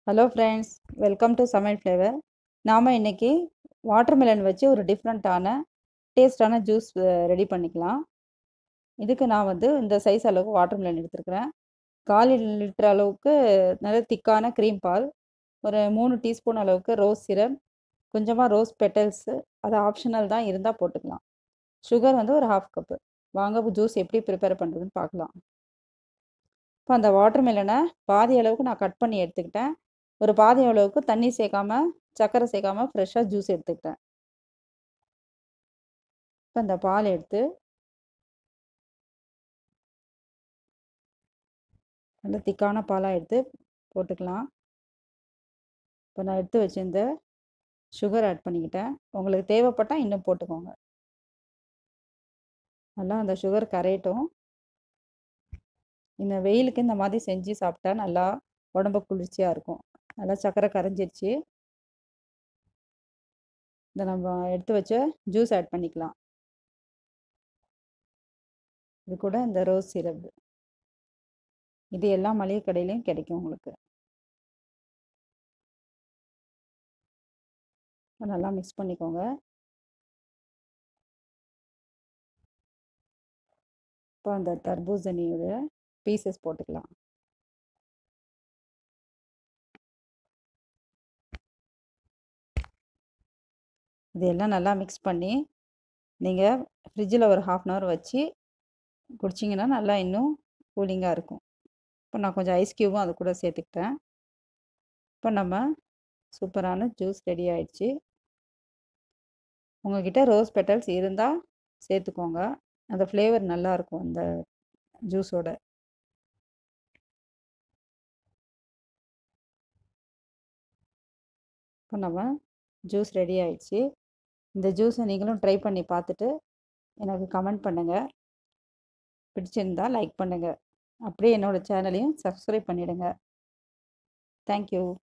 hello friends welcome to Samayal flavour நாம் இன்றைக்கி watermelon வச்சு ஒரு டிஃப்ரெண்ட்டான டேஸ்டான ஜூஸ் ரெடி பண்ணிக்கலாம் இதுக்கு நான் வந்து இந்த சைஸ் அளவுக்கு வாட்டர்மெலன் எடுத்துருக்கிறேன் கால் லிட்டர் அளவுக்கு நல்ல திக்கான க்ரீம் பால் ஒரு மூணு டீஸ்பூன் அளவுக்கு ரோஸ் சிரப் கொஞ்சமாக ரோஸ் பெட்டல்ஸு அது ஆப்ஷனல் தான் இருந்தால் போட்டுக்கலாம் சுகர் வந்து ஒரு ஹாஃப் கப்பு வாங்க ஜூஸ் எப்படி ப்ரிப்பேர் பண்ணுறதுன்னு பார்க்கலாம் இப்போ அந்த வாட்டர்மெலனை பாதி அளவுக்கு நான் கட் பண்ணி எடுத்துக்கிட்டேன் ஒரு பாதி அளவுக்கு தண்ணி சேர்க்காம சர்க்கரை சேர்க்காம ஃப்ரெஷ்ஷாக ஜூஸ் எடுத்துக்கிட்டேன் இப்போ இந்த பால் எடுத்து நல்ல திக்கான பாலாக எடுத்து போட்டுக்கலாம் இப்போ நான் எடுத்து வச்சிருந்த சுகர் ஆட் பண்ணிக்கிட்டேன் உங்களுக்கு தேவைப்பட்டால் இன்னும் போட்டுக்கோங்க நல்லா அந்த சுகர் கரையட்டும் இந்த வெயிலுக்கு இந்த மாதிரி செஞ்சு சாப்பிட்டா நல்லா உடம்பு குளிர்ச்சியாக இருக்கும் நல்லா சர்க்கரை கரைஞ்சிருச்சு இதை நம்ம எடுத்து வச்ச ஜூஸ் ஆட் பண்ணிக்கலாம் இது கூட இந்த ரோஸ் சிரப் இது எல்லா மளிகை கடையிலையும் கிடைக்கும் உங்களுக்கு நல்லா மிக்ஸ் பண்ணிக்கோங்க இப்போ அந்த தர்பூசணியோட பீசஸ் போட்டுக்கலாம் இது எல்லாம் நல்லா மிக்ஸ் பண்ணி நீங்கள் ஃப்ரிட்ஜில் ஒரு ஹாஃப் அன் ஹவர் வச்சு குடிச்சிங்கன்னா நல்லா இன்னும் கூலிங்காக இருக்கும் இப்போ நான் கொஞ்சம் ஐஸ் க்யூபும் அது கூட சேர்த்துக்கிட்டேன் இப்போ நம்ம சூப்பரான ஜூஸ் ரெடி ஆயிடுச்சு உங்கள்கிட்ட ரோஸ் பெட்டல்ஸ் இருந்தால் சேர்த்துக்கோங்க அந்த ஃப்ளேவர் நல்லாயிருக்கும் அந்த ஜூஸோட இப்போ நம்ம ஜூஸ் ரெடி ஆயிடுச்சு இந்த ஜூஸை நீங்களும் ட்ரை பண்ணி பார்த்துட்டு எனக்கு கமெண்ட் பண்ணுங்கள் பிடிச்சிருந்தா லைக் பண்ணுங்கள் அப்படியே என்னோடய சேனலையும் சப்ஸ்கிரைப் பண்ணிவிடுங்க தேங்க்யூ